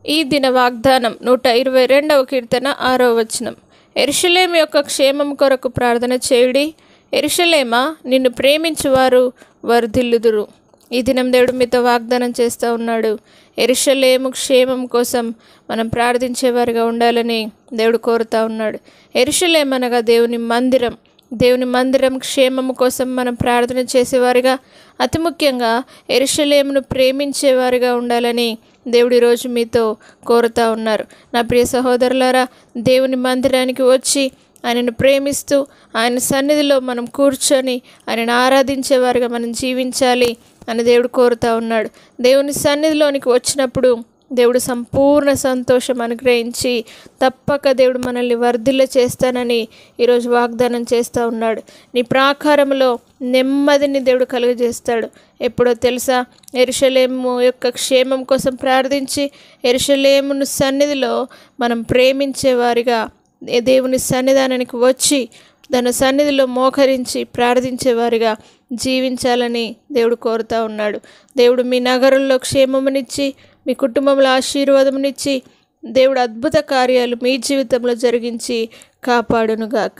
ఈ దిన వాగ్దానం నూట ఇరవై రెండవ కీర్తన ఆరో వచనం ఎరుషలేం యొక్క క్షేమం కొరకు ప్రార్థన చేయుడి ఎరుషలేమా నిన్ను ప్రేమించువారు వర్ధిల్లుదురు ఈ దినం దేవుడు మీతో వాగ్దానం చేస్తూ ఉన్నాడు ఎరుషలేము క్షేమం కోసం మనం ప్రార్థించేవారిగా ఉండాలని దేవుడు కోరుతా ఉన్నాడు ఎరుషలేం అనగా దేవుని మందిరం దేవుని మందిరం క్షేమము కోసం మనం ప్రార్థన చేసేవారిగా అతి ముఖ్యంగా ఎరుషలేమును ప్రేమించేవారిగా ఉండాలని దేవుడు ఈరోజు మీతో కోరుతా ఉన్నారు నా ప్రియ సహోదరులారా దేవుని మందిరానికి వచ్చి ఆయనను ప్రేమిస్తూ ఆయన సన్నిధిలో మనం కూర్చొని ఆయనను ఆరాధించేవారిగా మనం జీవించాలి అని దేవుడు కోరుతా ఉన్నాడు దేవుని సన్నిధిలోనికి వచ్చినప్పుడు దేవుడు సంపూర్ణ సంతోషం అనుగ్రహించి తప్పక దేవుడు మనల్ని వర్ధిల్ల చేస్తానని ఈరోజు వాగ్దానం చేస్తూ ఉన్నాడు నీ ప్రాకారంలో నెమ్మదిని దేవుడు కలుగజేస్తాడు ఎప్పుడో తెలుసా ఎరుషలేము యొక్క క్షేమం కోసం ప్రార్థించి ఎరుషలేమును సన్నిధిలో మనం ప్రేమించే వారిగా దేవుని సన్నిధానానికి వచ్చి తన సన్నిధిలో మోకరించి ప్రార్థించేవారిగా జీవించాలని దేవుడు కోరుతా ఉన్నాడు దేవుడు మీ నగరంలో క్షేమమునిచ్చి మీ కుటుంబంలో ఆశీర్వాదమునిచ్చి దేవుడు అద్భుత కార్యాలు మీ జీవితంలో జరిగించి కాపాడునుగాక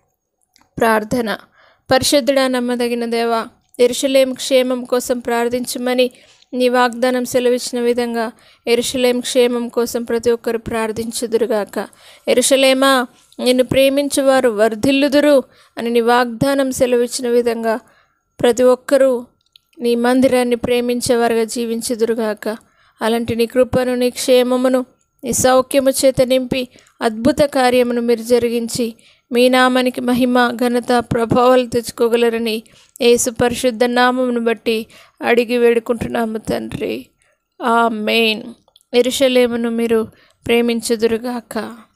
ప్రార్థన పరిశుద్ధుడా నమ్మదగిన దేవా ఎరుషలేం క్షేమం కోసం ప్రార్థించమని నీ వాగ్దానం సెలవిచ్చిన విధంగా ఎరుషలేం క్షేమం కోసం ప్రతి ఒక్కరు ప్రార్థించుదురుగాక ఎరుషలేమా నిన్ను ప్రేమించువారు వర్ధిల్లుదురు అని నీ వాగ్దానం సెలవిచ్చిన విధంగా ప్రతి ఒక్కరూ నీ మందిరాన్ని ప్రేమించేవారుగా జీవించుదురుగాక అలాంటి నీ కృపను నీ క్షేమమును నీ సౌఖ్యము చేత నింపి అద్భుత కార్యమును మీరు జరిగించి మీ నామానికి మహిమ ఘనత ప్రభావాలు తెచ్చుకోగలరని యేసు పరిశుద్ధ నామమును బట్టి అడిగి వేడుకుంటున్నాము తండ్రి ఆ మెయిన్ ఎరుషలేమును మీరు ప్రేమించుదురుగాక